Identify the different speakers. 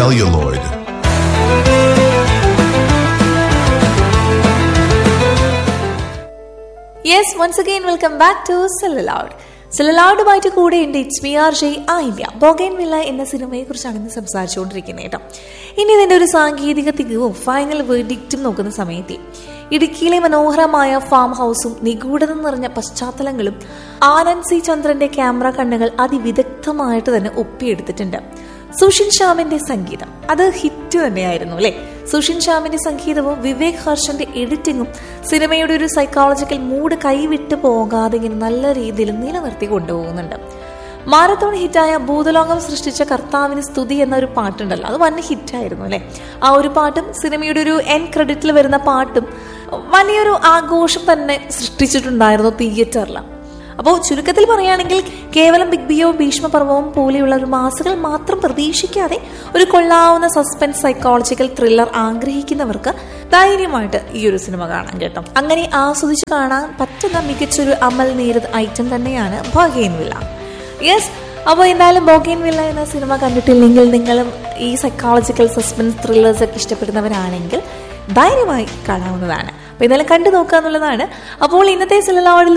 Speaker 1: celluloid.
Speaker 2: Yes once again welcome back to celluloid സെല്ലലൗഡുമായിട്ട് കൂടെ ഉണ്ട് ഇറ്റ്സ് മി ആർ ജെ ആയില്ല ബോഗൈൻ വില്ല എന്ന സിനിമയെ കുറിച്ചാണ് ഇന്ന് സംസാരിച്ചുകൊണ്ടിരിക്കുന്നത് കേട്ടോ ഇനി ഇതിന്റെ ഒരു സാങ്കേതിക തികവും ഫൈനൽ വേർഡിക്റ്റും നോക്കുന്ന സമയത്ത് ഇടുക്കിയിലെ മനോഹരമായ ഫാം ഹൗസും നിഗൂഢത നിറഞ്ഞ പശ്ചാത്തലങ്ങളും ആനന്ദ് സി ചന്ദ്രന്റെ ക്യാമറ കണ്ണുകൾ അതിവിദഗ്ധമായിട്ട് തന്നെ ഒപ്പിയെടുത്തിട്ടുണ്ട് സുഷിൻ ശ്യാമിന്റെ സംഗീതം അത് ഹിറ്റ് തന്നെയായിരുന്നു അല്ലെ സുഷിൻ ശ്യാമിന്റെ സംഗീതവും വിവേക് ഹർഷന്റെ എഡിറ്റിംഗും സിനിമയുടെ ഒരു സൈക്കോളജിക്കൽ മൂഡ് കൈവിട്ട് പോകാതെ ഇങ്ങനെ നല്ല രീതിയിൽ നിലനിർത്തി കൊണ്ടുപോകുന്നുണ്ട് മാരത്തോൺ ഹിറ്റായ ഭൂതലോകം സൃഷ്ടിച്ച കർത്താവിന് സ്തുതി എന്ന ഒരു പാട്ടുണ്ടല്ലോ അത് വൻ ഹിറ്റായിരുന്നു അല്ലെ ആ ഒരു പാട്ടും സിനിമയുടെ ഒരു എൻ ക്രെഡിറ്റിൽ വരുന്ന പാട്ടും വലിയൊരു ആഘോഷം തന്നെ സൃഷ്ടിച്ചിട്ടുണ്ടായിരുന്നു തിയേറ്ററിൽ അപ്പോൾ ചുരുക്കത്തിൽ പറയുകയാണെങ്കിൽ കേവലം ബിഗ് ബിയോ ഭീഷ്മപർവവും പോലെയുള്ള ഒരു മാസുകൾ മാത്രം പ്രതീക്ഷിക്കാതെ ഒരു കൊള്ളാവുന്ന സസ്പെൻസ് സൈക്കോളജിക്കൽ ത്രില്ലർ ആഗ്രഹിക്കുന്നവർക്ക് ധൈര്യമായിട്ട് ഈ ഒരു സിനിമ കാണാം കേട്ടോ അങ്ങനെ ആസ്വദിച്ച് കാണാൻ പറ്റുന്ന മികച്ചൊരു അമൽ നീരത് ഐറ്റം തന്നെയാണ് ബോഗെയിൻ വില്ല യെസ് അപ്പോൾ എന്തായാലും ബോഗെയിൻ വില്ല എന്ന സിനിമ കണ്ടിട്ടില്ലെങ്കിൽ നിങ്ങളും ഈ സൈക്കോളജിക്കൽ സസ്പെൻസ് ത്രില്ലേഴ്സ് ഒക്കെ ഇഷ്ടപ്പെടുന്നവരാണെങ്കിൽ ധൈര്യമായി കാണാവുന്നതാണ് അപ്പോൾ എന്തായാലും കണ്ടു നോക്കുക എന്നുള്ളതാണ് അപ്പോൾ ഇന്നത്തെ സിലലോഡിൽ